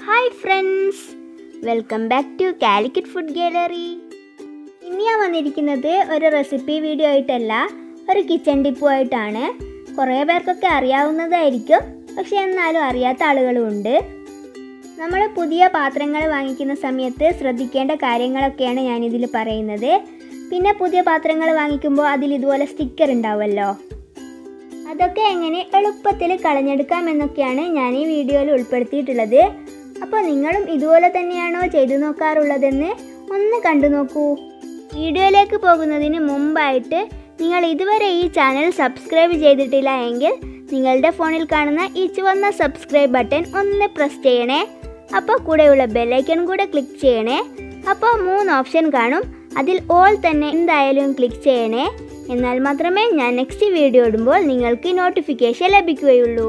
hi friends welcome back to Calicut food gallery ഇന്ന് ഞാൻ വന്നിരിക്കുന്നത് ഒരു റെസിപ്പി വീഡിയോ ആയിട്ടല്ല ഒരു കിച്ചൺ ടിപ്പുമായിട്ടാണ് കുറേ പേർക്കൊക്കെ അറിയാവുന്നതായിരിക്കും പക്ഷെ എന്നാലും അറിയാത്ത ആളുകളും ഉണ്ട് നമ്മൾ പുതിയ പാത്രങ്ങൾ വാങ്ങിക്കുന്ന സമയത്ത് ശ്രദ്ധിക്കേണ്ട കാര്യങ്ങളൊക്കെയാണ് ഞാനിതിൽ പറയുന്നത് പിന്നെ പുതിയ പാത്രങ്ങൾ വാങ്ങിക്കുമ്പോൾ അതിൽ ഇതുപോലെ സ്റ്റിക്കർ ഉണ്ടാവുമല്ലോ അതൊക്കെ എങ്ങനെ എളുപ്പത്തിൽ കളഞ്ഞെടുക്കാം എന്നൊക്കെയാണ് ഞാൻ ഈ വീഡിയോയിൽ ഉൾപ്പെടുത്തിയിട്ടുള്ളത് അപ്പോൾ നിങ്ങളും ഇതുപോലെ തന്നെയാണോ ചെയ്തു നോക്കാറുള്ളതെന്ന് ഒന്ന് കണ്ടു നോക്കൂ വീഡിയോയിലേക്ക് പോകുന്നതിന് മുമ്പായിട്ട് നിങ്ങൾ ഇതുവരെ ഈ ചാനൽ സബ്സ്ക്രൈബ് ചെയ്തിട്ടില്ല എങ്കിൽ നിങ്ങളുടെ ഫോണിൽ കാണുന്ന ഈ ചുവന്ന സബ്സ്ക്രൈബ് ബട്ടൺ ഒന്ന് പ്രസ് ചെയ്യണേ അപ്പോൾ കൂടെയുള്ള ബെല്ലൈക്കൺ കൂടെ ക്ലിക്ക് ചെയ്യണേ അപ്പോൾ മൂന്ന് ഓപ്ഷൻ കാണും അതിൽ ഓൾ തന്നെ എന്തായാലും ക്ലിക്ക് ചെയ്യണേ എന്നാൽ മാത്രമേ ഞാൻ നെക്സ്റ്റ് വീഡിയോ ഇടുമ്പോൾ നിങ്ങൾക്ക് നോട്ടിഫിക്കേഷൻ ലഭിക്കുകയുള്ളൂ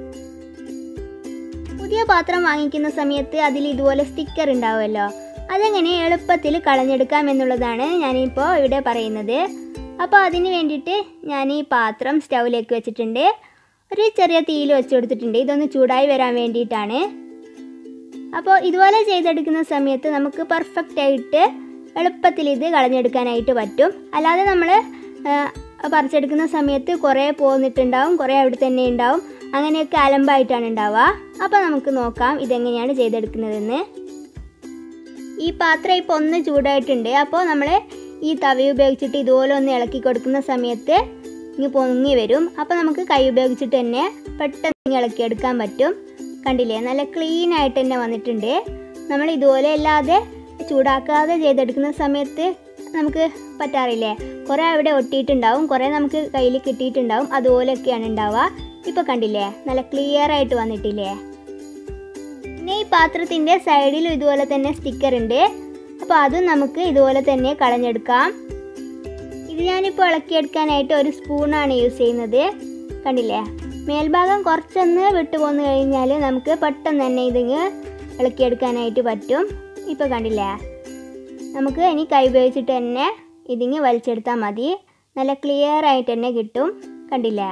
പുതിയ പാത്രം വാങ്ങിക്കുന്ന സമയത്ത് അതിൽ ഇതുപോലെ സ്റ്റിക്കർ ഉണ്ടാവുമല്ലോ അതെങ്ങനെ എളുപ്പത്തിൽ കളഞ്ഞെടുക്കാം എന്നുള്ളതാണ് ഞാനിപ്പോൾ ഇവിടെ പറയുന്നത് അപ്പോൾ അതിന് വേണ്ടിയിട്ട് ഞാൻ ഈ പാത്രം സ്റ്റൗവിലേക്ക് വെച്ചിട്ടുണ്ട് ഒരു ചെറിയ തീയിൽ വെച്ച് കൊടുത്തിട്ടുണ്ട് ഇതൊന്ന് ചൂടായി വരാൻ വേണ്ടിയിട്ടാണ് അപ്പോൾ ഇതുപോലെ ചെയ്തെടുക്കുന്ന സമയത്ത് നമുക്ക് പെർഫെക്റ്റ് ആയിട്ട് എളുപ്പത്തിൽ ഇത് കളഞ്ഞെടുക്കാനായിട്ട് പറ്റും അല്ലാതെ നമ്മൾ പറിച്ചെടുക്കുന്ന സമയത്ത് കുറേ പോന്നിട്ടുണ്ടാവും കുറേ അവിടെ തന്നെ ഉണ്ടാവും അങ്ങനെയൊക്കെ അലമ്പായിട്ടാണ് ഉണ്ടാവുക അപ്പോൾ നമുക്ക് നോക്കാം ഇതെങ്ങനെയാണ് ചെയ്തെടുക്കുന്നതെന്ന് ഈ പാത്രം ഇപ്പോൾ ഒന്ന് ചൂടായിട്ടുണ്ട് അപ്പോൾ നമ്മൾ ഈ തവി ഉപയോഗിച്ചിട്ട് ഇതുപോലെ ഒന്ന് ഇളക്കി കൊടുക്കുന്ന സമയത്ത് ഇങ്ങ് പൊങ്ങി വരും അപ്പോൾ നമുക്ക് കൈ ഉപയോഗിച്ചിട്ട് തന്നെ പെട്ടെന്ന് ഇളക്കിയെടുക്കാൻ പറ്റും കണ്ടില്ലേ നല്ല ക്ലീൻ ആയിട്ട് തന്നെ വന്നിട്ടുണ്ട് നമ്മൾ ഇതുപോലെ അല്ലാതെ ചൂടാക്കാതെ ചെയ്തെടുക്കുന്ന സമയത്ത് നമുക്ക് പറ്റാറില്ലേ കുറേ അവിടെ ഒട്ടിയിട്ടുണ്ടാവും കുറേ നമുക്ക് കയ്യിൽ കിട്ടിയിട്ടുണ്ടാവും അതുപോലെയൊക്കെയാണ് ഉണ്ടാവുക ഇപ്പോൾ കണ്ടില്ലേ നല്ല ക്ലിയർ ആയിട്ട് വന്നിട്ടില്ലേ പിന്നെ ഈ പാത്രത്തിൻ്റെ സൈഡിലും ഇതുപോലെ തന്നെ സ്റ്റിക്കർ ഉണ്ട് അപ്പോൾ അതും നമുക്ക് ഇതുപോലെ തന്നെ കളഞ്ഞെടുക്കാം ഇത് ഞാനിപ്പോൾ ഇളക്കിയെടുക്കാനായിട്ട് ഒരു സ്പൂണാണ് യൂസ് ചെയ്യുന്നത് കണ്ടില്ലേ മേൽഭാഗം കുറച്ചൊന്ന് വിട്ടു പോന്നു കഴിഞ്ഞാൽ നമുക്ക് പെട്ടെന്ന് തന്നെ ഇതിങ്ങ് ഇളക്കിയെടുക്കാനായിട്ട് പറ്റും ഇപ്പോൾ കണ്ടില്ലേ നമുക്ക് ഇനി കൈ ഉപയോഗിച്ചിട്ട് തന്നെ ഇതിങ്ങ് വലിച്ചെടുത്താൽ മതി നല്ല ക്ലിയർ ആയിട്ട് തന്നെ കിട്ടും കണ്ടില്ലേ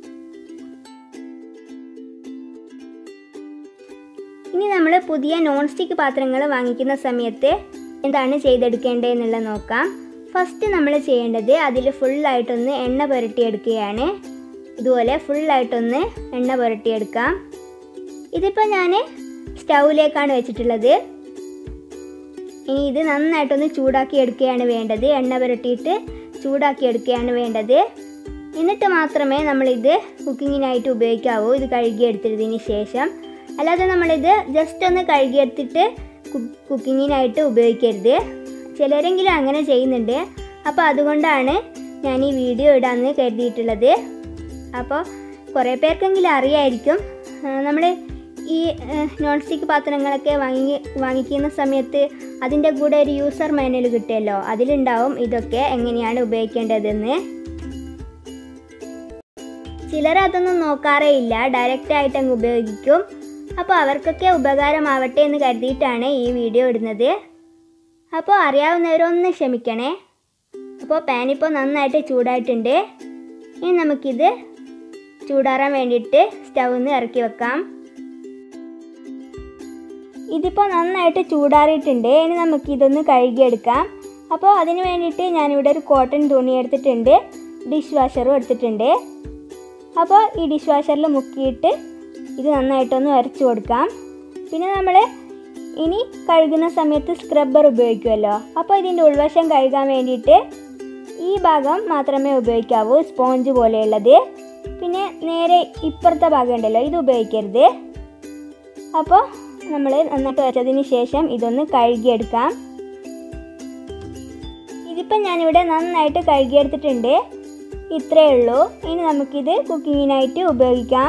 ഇനി നമ്മൾ പുതിയ നോൺ സ്റ്റിക്ക് പാത്രങ്ങൾ വാങ്ങിക്കുന്ന സമയത്ത് എന്താണ് ചെയ്തെടുക്കേണ്ടതെന്നുള്ളത് നോക്കാം ഫസ്റ്റ് നമ്മൾ ചെയ്യേണ്ടത് അതിൽ ഫുള്ളായിട്ടൊന്ന് എണ്ണ പുരട്ടിയെടുക്കുകയാണ് ഇതുപോലെ ഫുള്ളായിട്ടൊന്ന് എണ്ണ പുരട്ടിയെടുക്കാം ഇതിപ്പോൾ ഞാൻ സ്റ്റൗവിലേക്കാണ് വെച്ചിട്ടുള്ളത് ഇനി ഇത് നന്നായിട്ടൊന്ന് ചൂടാക്കി എടുക്കുകയാണ് വേണ്ടത് എണ്ണ പുരട്ടിയിട്ട് ചൂടാക്കി എടുക്കുകയാണ് വേണ്ടത് എന്നിട്ട് മാത്രമേ നമ്മളിത് കുക്കിങ്ങിനായിട്ട് ഉപയോഗിക്കാവൂ ഇത് കഴുകിയെടുത്തതിന് ശേഷം അല്ലാതെ നമ്മളിത് ജസ്റ്റ് ഒന്ന് കഴുകിയെടുത്തിട്ട് കുക്കിങ്ങിനായിട്ട് ഉപയോഗിക്കരുത് ചിലരെങ്കിലും അങ്ങനെ ചെയ്യുന്നുണ്ട് അപ്പോൾ അതുകൊണ്ടാണ് ഞാൻ ഈ വീഡിയോ ഇടാമെന്ന് കരുതിയിട്ടുള്ളത് അപ്പോൾ കുറേ പേർക്കെങ്കിലും അറിയായിരിക്കും നമ്മൾ ഈ നോൺ സ്റ്റിക്ക് പാത്രങ്ങളൊക്കെ വാങ്ങി വാങ്ങിക്കുന്ന സമയത്ത് അതിൻ്റെ കൂടെ ഒരു യൂസർ മാനുവൽ കിട്ടുമല്ലോ അതിലുണ്ടാവും ഇതൊക്കെ എങ്ങനെയാണ് ഉപയോഗിക്കേണ്ടതെന്ന് ചിലർ അതൊന്നും നോക്കാറേ ഇല്ല ഡയറക്റ്റ് ആയിട്ട് അങ്ങ് ഉപയോഗിക്കും അപ്പോൾ അവർക്കൊക്കെ ഉപകാരമാവട്ടെ എന്ന് കരുതിയിട്ടാണ് ഈ വീഡിയോ ഇടുന്നത് അപ്പോൾ അറിയാവുന്നവരൊന്ന് ക്ഷമിക്കണേ അപ്പോൾ പാൻ ഇപ്പോൾ നന്നായിട്ട് ചൂടായിട്ടുണ്ട് ഇനി നമുക്കിത് ചൂടാറാൻ വേണ്ടിയിട്ട് സ്റ്റൗവിൽ നിന്ന് ഇറക്കി വെക്കാം ഇതിപ്പോൾ നന്നായിട്ട് ചൂടാറിയിട്ടുണ്ട് ഇനി നമുക്കിതൊന്ന് കഴുകിയെടുക്കാം അപ്പോൾ അതിന് വേണ്ടിയിട്ട് ഞാനിവിടെ ഒരു കോട്ടൺ തുണി എടുത്തിട്ടുണ്ട് ഡിഷ് വാഷറും എടുത്തിട്ടുണ്ട് അപ്പോൾ ഈ ഡിഷ് വാഷറിൽ മുക്കിയിട്ട് ഇത് നന്നായിട്ടൊന്ന് വരച്ചു കൊടുക്കാം പിന്നെ നമ്മൾ ഇനി കഴുകുന്ന സമയത്ത് സ്ക്രബ്ബർ ഉപയോഗിക്കുമല്ലോ അപ്പോൾ ഇതിൻ്റെ ഉൾവശം കഴുകാൻ വേണ്ടിയിട്ട് ഈ ഭാഗം മാത്രമേ ഉപയോഗിക്കാവൂ സ്പോഞ്ച് പോലെയുള്ളത് പിന്നെ നേരെ ഇപ്പുറത്തെ ഭാഗം ഉണ്ടല്ലോ ഇത് ഉപയോഗിക്കരുത് അപ്പോൾ നമ്മൾ നന്നായിട്ട് വെച്ചതിന് ശേഷം ഇതൊന്ന് കഴുകിയെടുക്കാം ഇതിപ്പം ഞാനിവിടെ നന്നായിട്ട് കഴുകിയെടുത്തിട്ടുണ്ട് ഇത്രയേ ഉള്ളൂ ഇനി നമുക്കിത് കുക്കിങ്ങിനായിട്ട് ഉപയോഗിക്കാം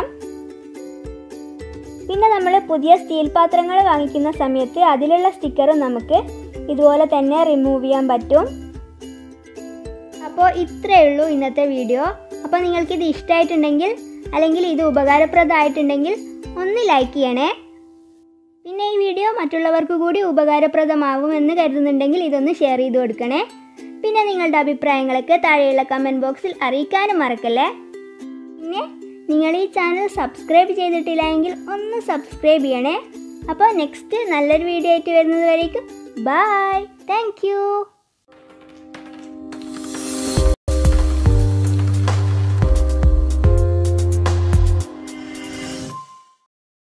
പിന്നെ നമ്മൾ പുതിയ സ്റ്റീൽ പാത്രങ്ങൾ വാങ്ങിക്കുന്ന സമയത്ത് അതിലുള്ള സ്റ്റിക്കറും നമുക്ക് ഇതുപോലെ തന്നെ റിമൂവ് ചെയ്യാൻ പറ്റും അപ്പോൾ ഇത്രയേ ഉള്ളൂ ഇന്നത്തെ വീഡിയോ അപ്പോൾ നിങ്ങൾക്കിത് ഇഷ്ടമായിട്ടുണ്ടെങ്കിൽ അല്ലെങ്കിൽ ഇത് ഉപകാരപ്രദമായിട്ടുണ്ടെങ്കിൽ ഒന്ന് ലൈക്ക് ചെയ്യണേ പിന്നെ ഈ വീഡിയോ മറ്റുള്ളവർക്ക് കൂടി ഉപകാരപ്രദമാവുമെന്ന് കരുതുന്നുണ്ടെങ്കിൽ ഇതൊന്ന് ഷെയർ ചെയ്ത് കൊടുക്കണേ പിന്നെ നിങ്ങളുടെ അഭിപ്രായങ്ങളൊക്കെ താഴെയുള്ള കമൻറ്റ് ബോക്സിൽ അറിയിക്കാനും മറക്കല്ലേ പിന്നെ നിങ്ങൾ ഈ ചാനൽ സബ്സ്ക്രൈബ് ചെയ്തിട്ടില്ല എങ്കിൽ ഒന്ന് സബ്സ്ക്രൈബ് ചെയ്യണേ അപ്പോൾ നെക്സ്റ്റ് നല്ലൊരു വീഡിയോ ആയിട്ട് വരുന്നത് വരേക്കും ബായ് താങ്ക് യു